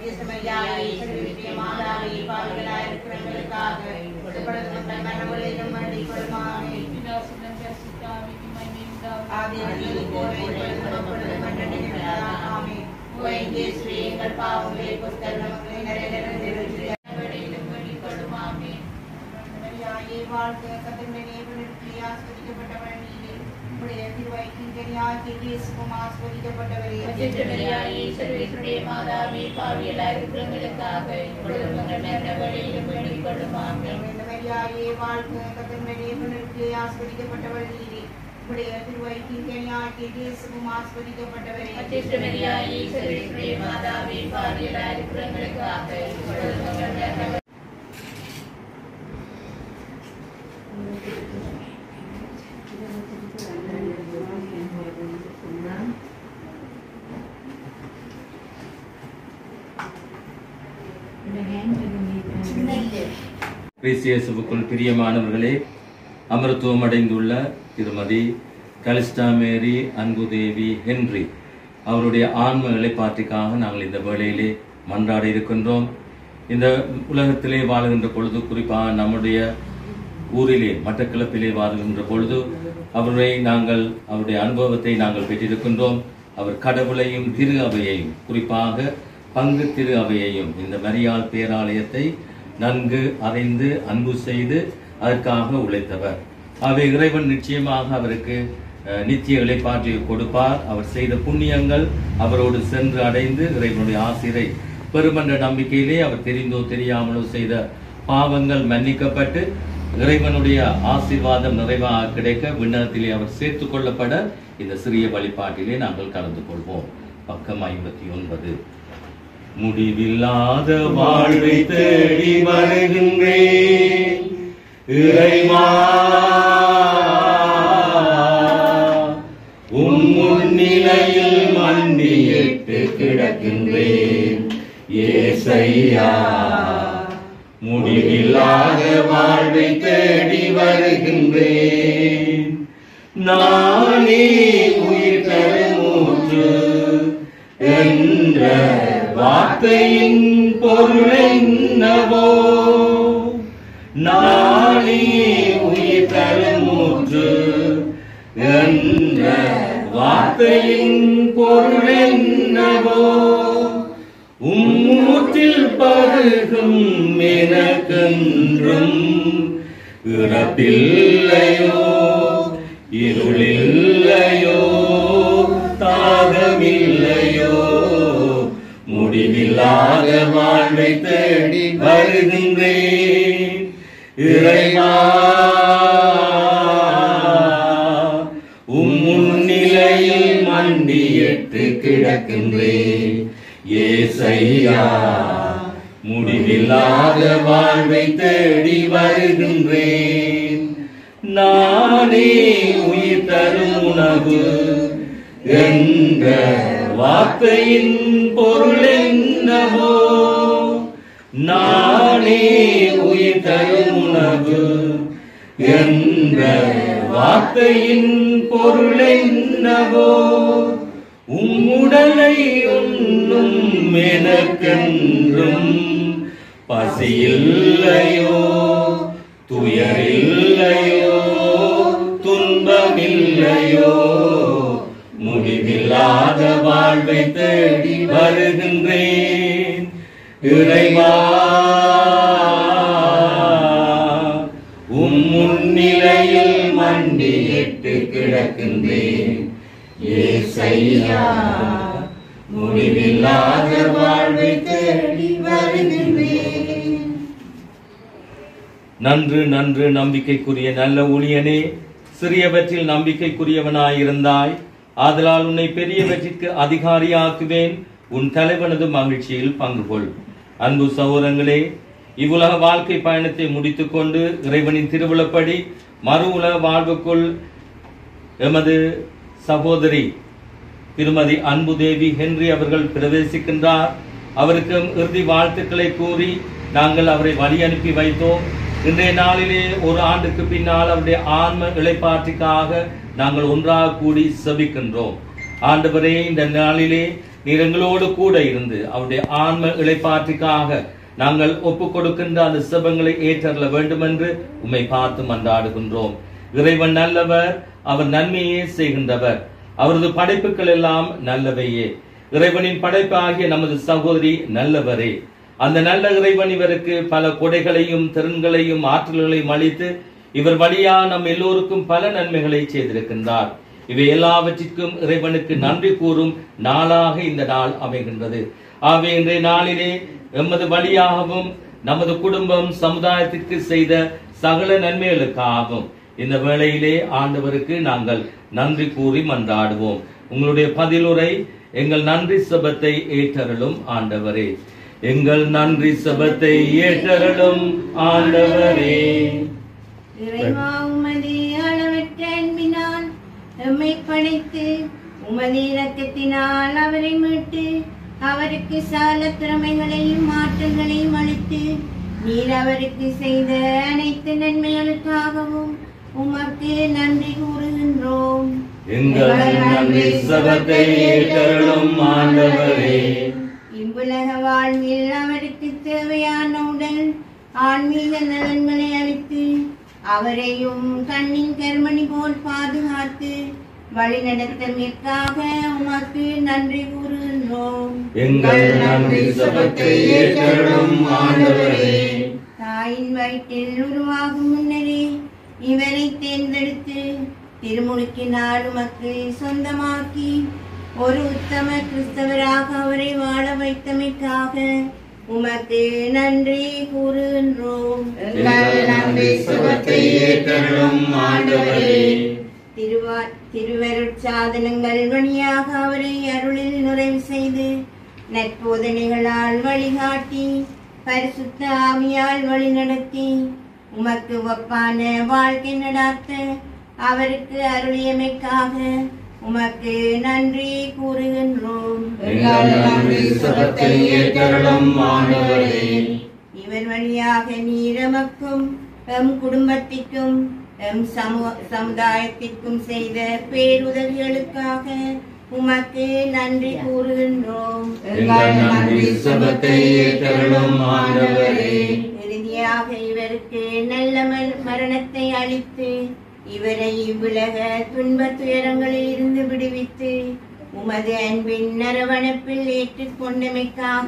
மரியாதை மாதாவை பாவிகளாயிருக்கிற எங்களுக்காக இப்பொழுது உங்கள் மரணங்களிலும் வேண்டிக் கொள்ளுமாமே ஆதியில் போல இப்பொழுதும் எப்பொழுதும் மன்றடிக்கிறதா ஆமே ஓய்ந்தே ஸ்ரீ எங்கள் பாவங்களை புத்தர் நமக்கு நிறைவேற்றி மரியாயே வாழ்க கத்தருடைய நிறுத்தி ஆஸ்வதிக்கப்பட்டவள் நீரே உடைய திருவயிற்றின் கனியாகிய இயேசுவும் ஆஸ்வதிக்கப்பட்டவரே இந்த மரியாயே வாழ்க கத்தருடைய நிறுத்தி ஆஸ்வதிக்கப்பட்டவள் நீரே உடைய திருவயிற்றின் கனியாகிய இயேசுவும் ஆஸ்வதிக்கப்பட்டவரே கிறிஸ்தியேசுவுக்குள் பிரியமானவர்களே அமரத்துவம் அடைந்துள்ள திருமதி கலிஸ்டா மேரி அன்புதேவி ஹென்றி அவருடைய ஆன்ம இழைப்பாற்றிக்காக நாங்கள் இந்த வேளையிலே மன்றாட இருக்கின்றோம் இந்த உலகத்திலே வாழுகின்ற பொழுது குறிப்பாக நம்முடைய ஊரிலே மட்டக்களப்பிலே வாழ்கின்ற பொழுது அவரை நாங்கள் அவருடைய அனுபவத்தை நாங்கள் பெற்றிருக்கின்றோம் அவர் கடவுளையும் திரு அவையையும் குறிப்பாக பங்கு திரு அவையையும் இந்த மரியாள் பேராலயத்தை நன்கு அறிந்து அன்பு செய்து அதற்காக உழைத்தவர் அவை இறைவன் நிச்சயமாக அவருக்கு அஹ், நித்திய இழைப்பாற்றியை கொடுப்பார் அவர் செய்த புண்ணியங்கள் அவரோடு சென்று அடைந்து இறைவனுடைய ஆசிரை பெருமன்ற நம்பிக்கையிலே அவர் தெரிந்தோ தெரியாமலோ செய்த பாவங்கள் மன்னிக்கப்பட்டு இறைவனுடைய ஆசீர்வாதம் நிறைவாக கிடைக்க விண்ணகத்திலே அவர் சேர்த்துக் கொள்ளப்பட இந்த சிறிய வழிபாட்டிலே நாங்கள் கலந்து கொள்வோம் பக்கம் ஐம்பத்தி ஒன்பது முடிவில்லாத வாழ்வை தேடி வருகின்றேன் இறைவா உன் முன்னிலையில் மண்டியிட்டு கிடக்கின்றேன் ஏசையா முடிவில்லாத வாழ்வை தேடி வருகின்றேன் நானே உயிர் பெருமூச்சு என்ற வார்த்தையின் பொருள் என்னவோ நானே உயிர் பெருமூச்சு என்ற வார்த்தையின் பொருள் என்னவோ உம்மூற்றில் பருகும் எனக்கென்றும் இறப்பில்லையோ இருளில்லையோ தாகமில்லையோ முடிவில்லாத வாழ்வை தேடி வருகின்றேன் இறைவா உம் முன்னிலையில் மண்டியிட்டு கிடக்கின்றேன் ஏசையா முடிவில்லாத வாழ்வை தேடி வருகின்றேன் நானே உயிர் தரும் உணவு என்ற வார்த்தையின் பொருள் என்னவோ நானே உயிர் தரும் உணவு என்ற வார்த்தையின் பொருள் என்னவோ உம்முடலை உண்ணும் எனக்கென்றும் பசியில்லையோ துயரில்லையோ துன்பமில்லையோ முடிவில்லாத வாழ்வை தேடி வருகின்றேன் இறைவா உம் முன்னிலையில் மண்டியிட்டு கிடக்கின்றேன் ஏசையா முடிவில்லாத வாழ்வை தேடி வருகின்றேன் நன்று நன்று நம்பிக்கைக்குரிய நல்ல ஊழியனே சிறியவற்றில் நம்பிக்கைக்குரியவனாயிருந்தாய் ஆதலால் உன்னை பெரியவற்றிற்கு அதிகாரியாக்குவேன் உன் தலைவனது மகிழ்ச்சியில் பங்கு கொள் அன்பு சகோதரங்களே இவ்வுலக வாழ்க்கை பயணத்தை முடித்துக்கொண்டு இறைவனின் திருவிழப்படி மறு உலக வாழ்வுக்குள் எமது சகோதரி திருமதி அன்புதேவி ஹென்றி அவர்கள் பிரவேசிக்கின்றார் அவருக்கு இறுதி வாழ்த்துக்களை கூறி நாங்கள் அவரை வழி அனுப்பி வைத்தோம் இன்றைய நாளிலே ஒரு ஆண்டுக்கு பின்னால் அவருடைய ஆன்ம இளைப்பாற்றிக்காக நாங்கள் ஒன்றாக கூடி செபிக்கின்றோம் ஆண்டவரே இந்த நாளிலே நீர் எங்களோடு கூட இருந்து அவருடைய ஆன்ம இளைப்பாற்றிக்காக நாங்கள் ஒப்பு கொடுக்கின்ற அந்த செபங்களை ஏற்றல்ல வேண்டும் என்று உம்மை பார்த்து மன்றாடுகின்றோம் இறைவன் நல்லவர் அவர் நன்மையே செய்கின்றவர் அவரது படைப்புகள் எல்லாம் நல்லவையே இறைவனின் படைப்பாகிய நமது சகோதரி நல்லவரே அந்த நல்ல இறைவன் இவருக்கு பல கொடைகளையும் திறன்களையும் ஆற்றல்களையும் அளித்து இவர் வழியா நம் எல்லோருக்கும் பல நன்மைகளை செய்திருக்கின்றார் இவை எல்லாவற்றிற்கும் இறைவனுக்கு நன்றி கூறும் நாளாக இந்த நாள் அமைகின்றது ஆகவே இன்றைய நாளிலே எமது வழியாகவும் நமது குடும்பம் சமுதாயத்திற்கு செய்த சகல நன்மைகளுக்காகவும் இந்த வேளையிலே ஆண்டவருக்கு நாங்கள் நன்றி கூறி மன்றாடுவோம் உங்களுடைய பதிலுரை எங்கள் நன்றி சபத்தை ஏற்றருளும் ஆண்டவரே எங்கள் நன்றி சபத்தை ஏற்றருளும் ஆண்டவரே இறைவா உமது அளவற்ற அன்பினால் எம்மை படைத்து உமது இரக்கத்தினால் அவரை மீட்டு அவருக்கு சால திறமைகளையும் ஆற்றல்களையும் அளித்து நீர் அவருக்கு செய்த அனைத்து நன்மைகளுக்காகவும் உமக்கு நன்றி கூறுகின்றோம் எங்கள் நன்றி சபத்தை ஏற்றருளும் ஆண்டவரே இவ்வுலக வாழ்வில் அவருக்கு தேவையான உடல் ஆன்மீக நலன்களை அளித்து அவரையும் கண்ணின் கருமணி போல் பாதுகாத்து வழிநடத்தமிற்காக உமக்கு நன்றி கூறுகின்றோம் எங்கள் நன்றி சபத்தை ஏற்றருளும் ஆண்டவரே தாயின் வயிற்றில் உருவாகும் முன்னரே இவரை தேர்ந்தெடுத்து திருமுழுக்கினால் உமக்கு சொந்தமாக்கி ஒரு உத்தம கிறிஸ்தவராக அவரை வாழ வைத்தமைக்காக உமக்கு நன்றி கூறுகின்றோம் எங்கள் நன்றி சபத்தை ஏற்றருளும் ஆண்டவரே திருவா திருவருட்சாதனங்கள் வழியாக அவரை அருளில் நுழைவு செய்து நற்போதனைகளால் வழிகாட்டி பரிசுத்த ஆவியால் வழிநடத்தி உமக்கு ஒப்பான வாழ்க்கை நடாத்த அவருக்கு அருளியமைக்காக உமக்கு நன்றி கூறுகின்றோம் எங்கள் நன்றி சபத்தை ஏற்றருளும் ஆண்டவரே இவர் வழியாக நீரமக்கும் எம் குடும்பத்திற்கும் எம் சமூக சமுதாயத்திற்கும் செய்த பேருதவிகளுக்காக உமக்கு நன்றி கூறுகின்றோம் எங்கள் நன்றி சபத்தை ஏற்றருளும் ஆண்டவரே இறுதியாக இவருக்கு நல்ல மர- மரணத்தை அளித்து இவரை இவ்வுலக துன்பத் துயரங்களில் இருந்து விடுவித்து உமது அன்பின் நரவணைப்பில் ஏற்றுக்கொண்டமைக்காக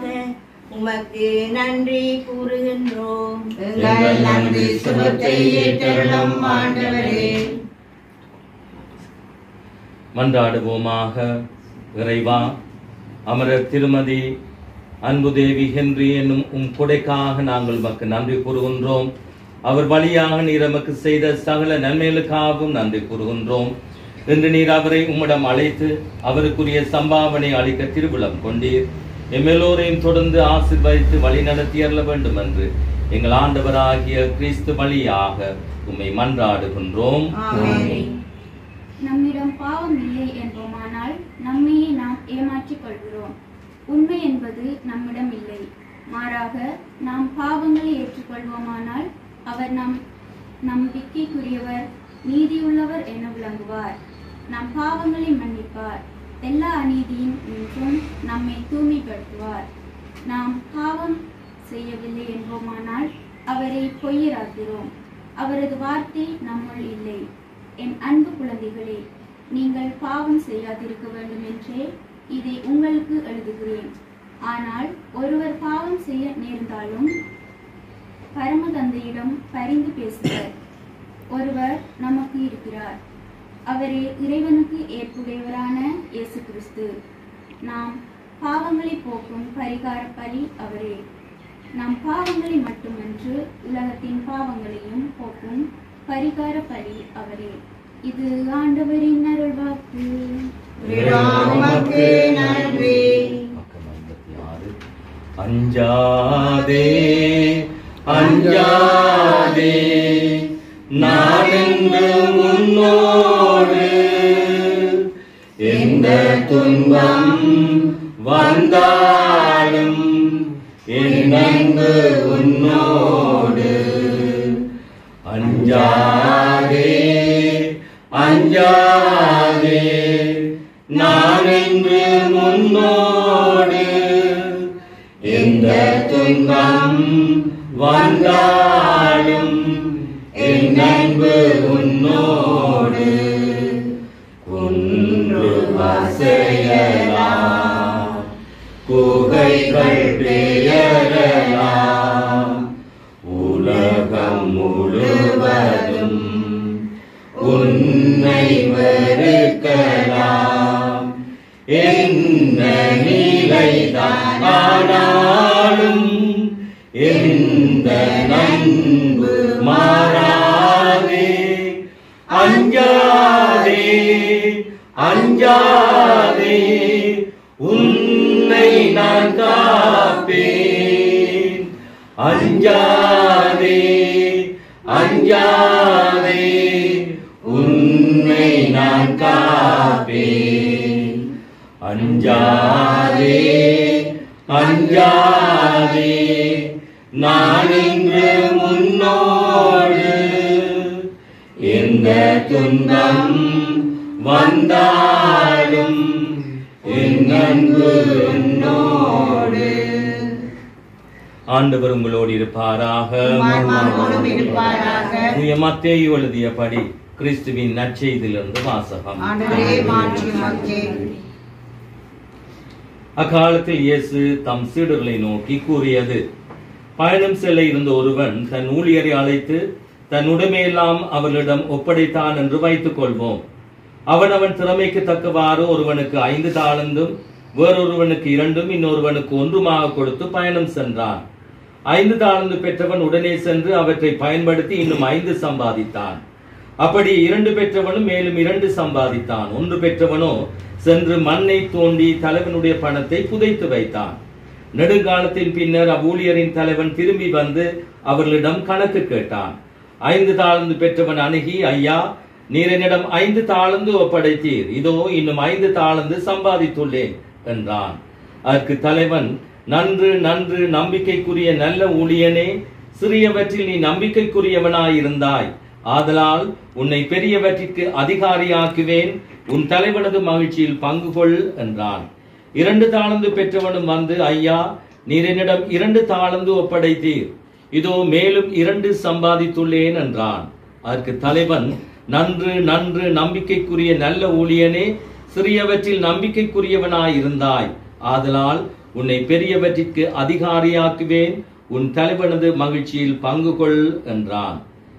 உமக்கு நன்றி கூறுகின்றோம் எங்கள் நன்றி சபத்தை ஏற்றருளும் ஆண்டவரே மன்றாடுவோமாக இறைவா அமரர் திருமதி அன்புதேவி ஹென்றி என்னும் உம் கொடைக்காக நாங்கள் உமக்கு நன்றி கூறுகின்றோம் அவர் வழியாக நீர் எமக்கு செய்த சகல நன்மைகளுக்காகவும் நன்றி கூறுகின்றோம் இன்று நீர் அவரை உம்மிடம் அழைத்து அவருக்குரிய சம்பாவனை அளிக்க திருவிழம் கொண்டீர் எம்மெல்லோரையும் தொடர்ந்து ஆசீர்வதித்து வழி நடத்தி அருள வேண்டும் என்று எங்கள் ஆண்டவராகிய கிறிஸ்து வழியாக உம்மை மன்றாடுகின்றோம் ஆமென். நம்மிடம் பாவம் இல்லை என்போமானால் நம்மையே நாம் ஏமாற்றிக் கொள்கிறோம் உண்மை என்பது நம்மிடம் இல்லை மாறாக நாம் பாவங்களை ஏற்றுக்கொள்வோமானால் அவர் நம் நம்பிக்கைக்குரியவர் நீதியுள்ளவர் என விளங்குவார் நம் பாவங்களை மன்னிப்பார் எல்லா அநீதியும் நின்றும் நம்மை தூய்மைப்படுத்துவார் நாம் பாவம் செய்யவில்லை என்போமானால் அவரை பொய்யராகிறோம் அவரது வார்த்தை நம்முள் இல்லை என் அன்பு குழந்தைகளே நீங்கள் பாவம் செய்யாதிருக்க வேண்டும் என்றே இதை உங்களுக்கு எழுதுகிறேன் ஆனால் ஒருவர் பாவம் செய்ய நேர்ந்தாலும் பரமதந்தையிடம் பரிந்து பேசுவர் ஒருவர் நமக்கு இருக்கிறார் அவரே இறைவனுக்கு ஏற்புடையவரான இயேசு கிறிஸ்து நாம் பாவங்களை போக்கும் பரிகார பலி அவரே நம் பாவங்களை மட்டுமன்று உலகத்தின் பாவங்களையும் போக்கும் பரிகார பலி அவரே இது ஆண்டவரின் அருள்வாக்கு இறைவா, உமக்கு நன்றி பக்கம் ஐம்பத்தி ஆறு. அஞ்சாதே அஞ்சாதே நான் என்று உன்னோடு எந்த துன்பம் வந்தாலும் என் அன்பு உன்னோடு அஞ்சாதே அஞ்சாதே நான் என்று முன்னோடு எந்த துன்பம் வந்தாலும் என் அன்பு உன்னோடு குன்று வசையலாம் குகைகள் பெயரலாம் உலகம் முழுவதும் உன்னை வெறுக்கலாம் என்ன நிலைதான் ஆனாலும் எந்த நன்பு மாறாதே அஞ்சாதே அஞ்சாதே உன்னை நான் காப்பேன் அஞ்சாதே அஞ்சாதே உன்னை நான் காப்பேன் அஞ்சாதே அஞ்சாதே நான் இன்று முன்னோடு எந்த துன்பம் வந்தாலும் என் அன்பு என்னோடு ஆண்டவர் உங்களோடு இருப்பாராக ஆன்மாவோடும் இருப்பாராக. தூய மத்தேயு எழுதியபடி கிறிஸ்துவின் நற்செய்தியிலிருந்து வாசகம் ஆண்டவரே மாற்றி மாற்றி அக்காலத்தில் இயேசு தம் சீடர்களை நோக்கி கூறியது பயணம் செல்ல இருந்த ஒருவன் தன் ஊழியரை அழைத்து தன் உடைமையெல்லாம் அவர்களிடம் ஒப்படைத்தான் என்று வைத்துக் கொள்வோம் அவனவன் திறமைக்கு தக்கவாறு ஒருவனுக்கு ஐந்து தாளந்தும் வேறொருவனுக்கு இரண்டும் இன்னொருவனுக்கு ஒன்றுமாக கொடுத்து பயணம் சென்றான் ஐந்து தாளந்து பெற்றவன் உடனே சென்று அவற்றை பயன்படுத்தி இன்னும் ஐந்து சம்பாதித்தான் அப்படி இரண்டு பெற்றவனும் மேலும் இரண்டு சம்பாதித்தான் ஒன்று பெற்றவனோ சென்று மண்ணை தோண்டி தலைவனுடைய பணத்தை புதைத்து வைத்தான் நெடுங்காலத்தின் பின்னர் அவ்வூழியரின் தலைவன் திரும்பி வந்து அவர்களிடம் கணக்கு கேட்டான் ஐந்து தாளந்து பெற்றவன் அணுகி ஐயா நீர் என்னிடம் ஐந்து தாளந்து ஒப்படைத்தீர் இதோ இன்னும் ஐந்து தாளந்து சம்பாதித்துள்ளேன் என்றான் அதற்கு தலைவன் நன்று நன்று நம்பிக்கைக்குரிய நல்ல ஊழியனே சிறியவற்றில் நீ நம்பிக்கைக்குரியவனாயிருந்தாய் ஆதலால் உன்னை பெரியவற்றிற்கு அதிகாரியாக்குவேன் உன் தலைவனது மகிழ்ச்சியில் பங்கு கொள் என்றான் இரண்டு தாளந்து பெற்றவனும் வந்து ஐயா நீர் என்னிடம் இரண்டு தாளந்து ஒப்படைத்தீர் இதோ மேலும் இரண்டு சம்பாதித்துள்ளேன் என்றான் அதற்கு தலைவன் நன்று நன்று நம்பிக்கைக்குரிய நல்ல ஊழியனே சிறியவற்றில் நம்பிக்கைக்குரியவனாயிருந்தாய் ஆதலால் உன்னை பெரியவற்றிற்கு அதிகாரியாக்குவேன் உன் தலைவனது மகிழ்ச்சியில் பங்கு கொள் என்றான்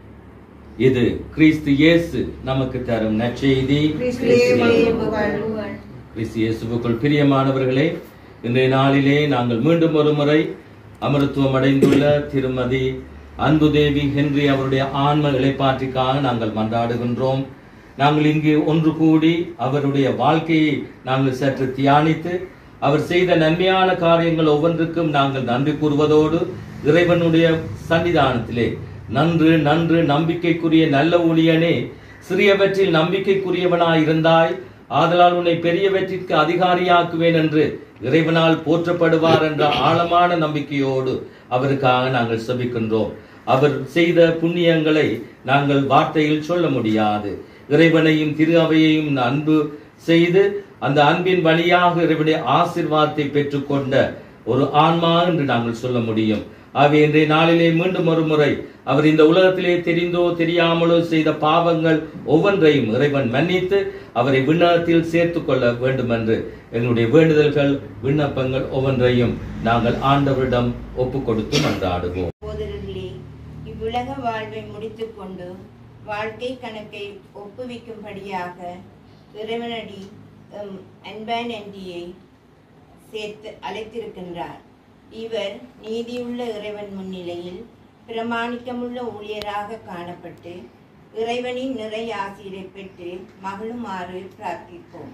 இது கிறிஸ்து இயேசு நமக்கு தரும் நற்செய்தி கிறிஸ்துவே புகழ் கிறிஸ்து இயேசுவுக்குள் பிரியமானவர்களே இன்றைய நாளிலே நாங்கள் மீண்டும் ஒரு முறை அமரத்துவம் அடைந்துள்ள திருமதி அன்புதேவி ஹென்றி அவருடைய ஆன்ம இளைப்பாற்றிக்காக நாங்கள் மன்றாடுகின்றோம் நாங்கள் இங்கு ஒன்று கூடி அவருடைய வாழ்க்கையை நாங்கள் சற்று தியானித்து அவர் செய்த நன்மையான காரியங்கள் ஒவ்வொன்றுக்கும் நாங்கள் நன்றி கூறுவதோடு இறைவனுடைய சன்னிதானத்திலே நன்று நன்று நம்பிக்கைக்குரிய நல்ல ஊழியனே சிறியவற்றில் நம்பிக்கைக்குரியவனாய் இருந்தாய் ஆதலால் உன்னை பெரியவற்றிற்கு அதிகாரியாக்குவேன் என்று இறைவனால் போற்றப்படுவார் என்ற ஆழமான நம்பிக்கையோடு அவருக்காக நாங்கள் செபிக்கின்றோம் அவர் செய்த புண்ணியங்களை நாங்கள் வார்த்தையில் சொல்ல முடியாது இறைவனையும் திரு அவையையும் அன்பு செய்து அந்த அன்பின் வழியாக இறைவனுடைய ஆசீர்வாதத்தை பெற்றுக்கொண்ட ஒரு ஆன்மா என்று நாங்கள் சொல்ல முடியும் ஆகவே இன்றைய நாளிலே மீண்டும் ஒரு முறை அவர் இந்த உலகத்திலே தெரிந்தோ தெரியாமலோ செய்த பாவங்கள் ஒவ்வொன்றையும் இறைவன் மன்னித்து அவரை விண்ணகத்தில் சேர்த்துக் கொள்ள வேண்டும் என்று எங்களுடைய வேண்டுதல்கள் விண்ணப்பங்கள் ஒவ்வொன்றையும் நாங்கள் ஆண்டவரிடம் ஒப்பு கொடுத்து மன்றாடுவோம் சகோதரர்களே இவ்வுலக வாழ்வை முடித்துக்கொண்டு வாழ்க்கை கணக்கை ஒப்புவிக்கும்படியாக இறைவனடி எம் அன்பான் நன்றியை சேர்த்து அழைத்திருக்கின்றார் இவர் நீதியுள்ள இறைவன் முன்னிலையில் பிரமாணிக்கமுள்ள ஊழியராக காணப்பட்டு இறைவனின் நிறை ஆசிரை பெற்று மகிழுமாறு பிரார்த்திப்போம்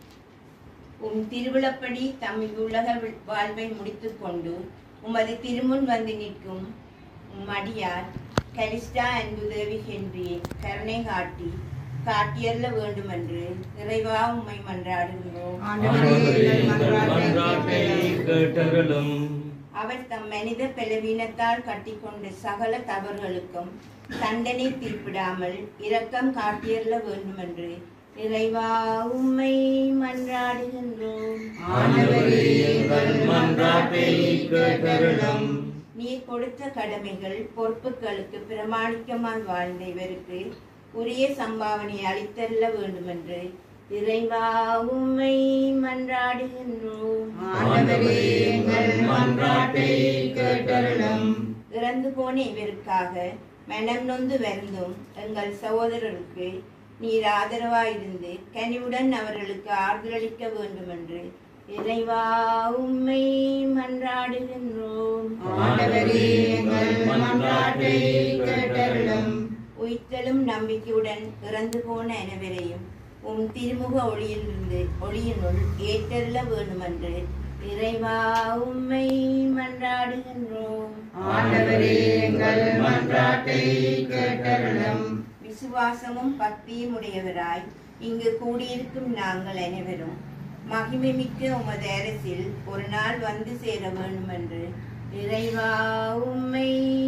உம் திருவிழப்படி தம் இவ்வுலக வி- வாழ்வை முடித்துக்கொண்டு உமது திருமுன் வந்து நிற்கும் உம் அடியார் கலிஸ்டா அன்புதேவி ஹென்றியை கருணை காட்டி காட்டியல்ல வேண்டுமென்று இறைவா உம்மை மன்றாடுகிறோம் ஆண்டவரே எங்கள் மன்றாட்டை கேட்டருளும் அவர் தம் மனித பலவீனத்தால் கட்டிக்கொண்ட சகல தவறுகளுக்கும் தண்டனை தீர்ப்பிடாமல் இரக்கம் காட்டியல்ல வேண்டுமென்று இறைவா உம்மை மன்றாடுகிறோம் மன்றாட்டை கேட்டருளும் நீ கொடுத்த கடமைகள் பொறுப்புகளுக்கு பிரமாணிக்கமாய் வாழ்ந்த இவருக்கு உரிய சம்பாவனை அளித்தள்ள வேண்டுமென்று இறைவா உம்மை மன்றாடுகின்றோம் ஆண்டவரே எங்கள் மன்றாட்டை கேட்டருளும் இறந்து போன இவருக்காக மனம் நொந்து வருந்தும் எங்கள் சகோதரருக்கு நீர் ஆதரவாயிருந்து கனிவுடன் அவர்களுக்கு ஆறுதலளிக்க வேண்டுமென்று இறைவா உம்மை மன்றாடுகின்றோம் ஆண்டவரே எங்கள் மன்றாட்டை கேட்டருளும் உயிர்த்தலும் நம்பிக்கையுடன் இறந்து போன அனைவரையும் உம் திருமுக ஒளியிலிருந்து ஒளியினுள் ஏற்றல்ல வேண்டுமென்று இறைவா உம்மை மன்றாடுகின்றோம் ஆண்டவரே எங்கள் மன்றாட்டை கேட்டருளும் விசுவாசமும் பக்தியும் உடையவராய் இங்கு கூடியிருக்கும் நாங்கள் அனைவரும் மகிமைமிக்க உமது அரசில் ஒரு நாள் வந்து சேர வேண்டுமென்று இறைவா உம்மை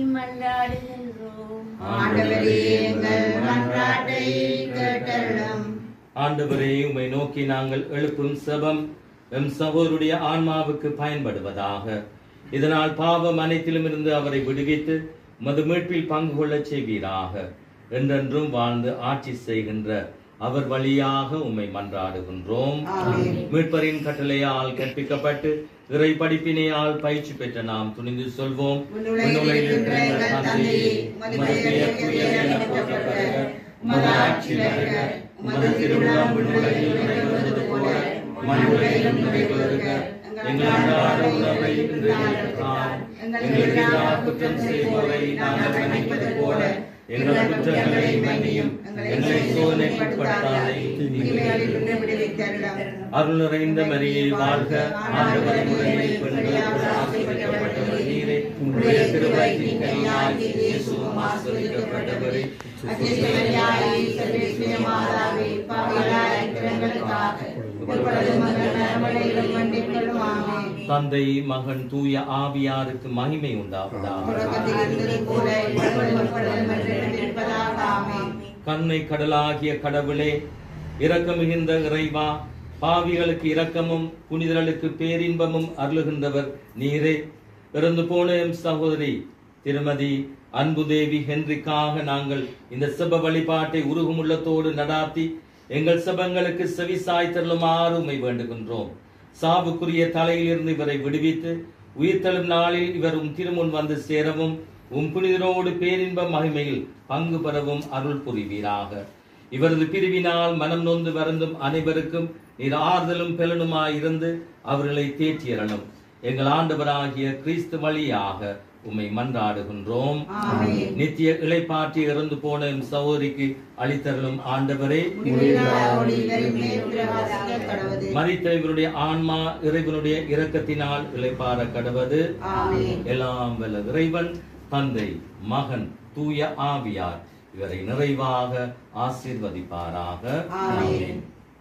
மன்றாடுகின்றோம் ஆண்டவரே எங்கள் மன்றாட்டை கேட்டருளும் ஆண்டவரே உம்மை நோக்கி நாங்கள் எழுப்பும் செபம் எம் சகோதருடைய ஆன்மாவுக்கு பயன்படுவதாக இதனால் பாவம் அனைத்திலும் இருந்து அவரை விடுவித்து மது மீட்பில் பங்கு கொள்ளச் செய்வீராக என்றென்றும் வாழ்ந்து ஆட்சி செய்கின்ற அவர் வழியாக உம்மை மன்றாடுகின்றோம் ஆமென். மீட்பரின் கட்டளையால் கற்பிக்கப்பட்டு இறை படிப்பினையால் பயிற்சி பெற்ற நாம் துணிந்து சொல்வோம் விண்ணுலகில் இருக்கின்ற எங்கள் தந்தையே, உமது பெயர் தூயது என போற்றப்படுக. உமது ஆட்சி வருக. உமது திருவிழம் விண்ணுலகில் நிறைவேறுவது போல மண்ணுலகிலும் நிறைவேறுக. எங்கள் அன்றாட உணவை இன்று எங்களுக்கு தாரும். எங்களுக்கு எதிராக குற்றம் செய்வோரை நாங்கள் மன்னிப்பது போல எங்கள் குற்றங்களை மன்னியும் எங்களை சோதனைக்குட்படுத்தாதே தீமைகளிலிருந்து விடுவித்தருளும். அருள் நிறைந்த மரியே வாழ்க ஆண்டவர் உடனே பெண்களுக்கு ஆசீர்வதிக்கப்பட்டவர் நீரே உடைய திருவயிற்றின் கனியாகிய இயேசுவும் ஆசீர்வதிக்கப்பட்டவரே அத்தியசமரியாயே, சர்வேஸ்வரிய மாதாவே, பாவிகளாய் இருக்கிற எங்களுக்காக இப்பொழுதும் எங்கள் மரணவேளையிலும் மன்னிப்புகளும் ஆமென். தந்தை மகன் தூய ஆவியாருக்கு மகிமை உண்டாவதாக தொடக்கத்தில் இருந்தது போல இப்பொழுதும் எப்பொழுதும் என்றென்றும் இருப்பதாக ஆமென். கண்ணை கடலாகிய கடவுளே இரக்க மிகுந்த இறைவா பாவிகளுக்கு இரக்கமும் புனிதர்களுக்கு பேரின்பமும் அருளுகின்றவர் நீரே இறந்து போன எம் சகோதரி திருமதி அன்பு தேவி ஹென்றிக்காக நாங்கள் இந்த செப வழிபாட்டை உருகுமுள்ளத்தோடு நடாத்தி எங்கள் செபங்களுக்கு செவி சாய்த்தருளுமாறு உம்மை வேண்டுகின்றோம் சாவுக்குரிய தலையிலிருந்து இவரை விடுவித்து உயிர்த்தெழும் நாளில் இவர் உம் திருமுன் வந்து சேரவும் உம் புனிதரோடு பேரின்ப மகிமையில் பங்கு பெறவும் அருள் புரிவீராக இவரது பிரிவினால் மனம் நொந்து வருந்தும் அனைவருக்கும் நீர் ஆறுதலும் பெலனுமாயிருந்து அவர்களை தேற்றியறணும் எங்கள் ஆண்டவராகிய கிறிஸ்து வழியாக உம்மை மன்றாடுகின்றோம் ஆமென். நித்திய இளைப்பாற்றி இறந்து போன எம் சகோதரிக்கு அளித்தருளும் ஆண்டவரே முடிவில்லா ஒளி இவரின் மேல் பிரகாசிக்க கடவுது. மரித்த இவருடைய ஆன்மா இறைவனுடைய இரக்கத்தினால் இளைப்பாற கடவது ஆமென். எல்லாம் வல்ல இறைவன் தந்தை மகன் தூய ஆவியார் இவரை நிறைவாக ஆசீர்வதிப்பாராக ஆமென். ஆமென்.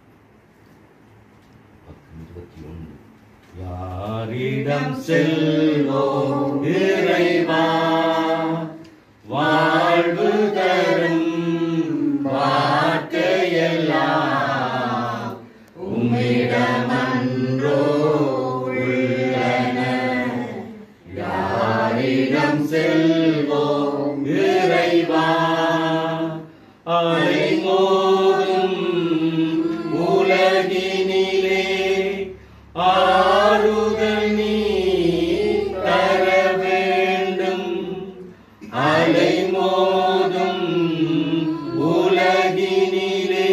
பக்கம் இருபத்தி ஒன்று. யாரிடம் செல்வோம் இறைவா வாழ்வு தரும் வார்த்தையெல்லாம் உம்மிடமன்றோ உள்ளன யாரிடம் செல்வோம் இறைவா அலைமோதும் உலகினிலே ஆறுதல் நீ தர வேண்டும் அலைமோதும் உலகினிலே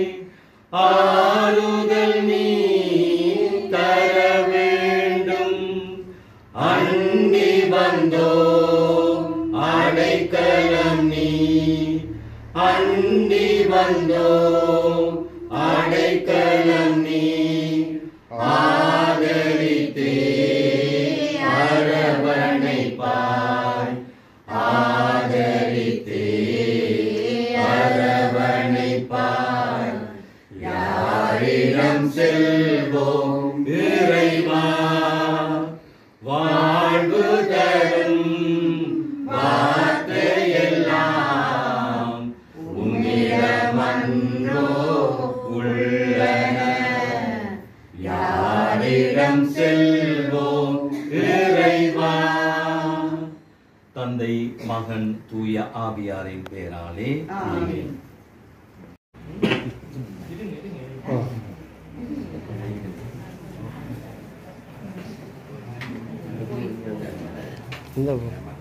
ஆறுதல் நீ தர வேண்டும் அண்டி வந்தோ அடைக்கலம் நீ அண்டி வந்தோ அடைக்கலம் நீ ஆதரித்தே அரவணைப்பாய் ஆதரித்தே அரவணைப்பாய் யாரிடம் செல்வோம் இறைவா வாழ்வு தரும் வார்த்தையெல்லாம் உம்மிடமன்றோ உள்ளன யாரிடம் செல்வோம் மகன் தூய ஆவியாரின் பெயராலே ஆமென். இந்த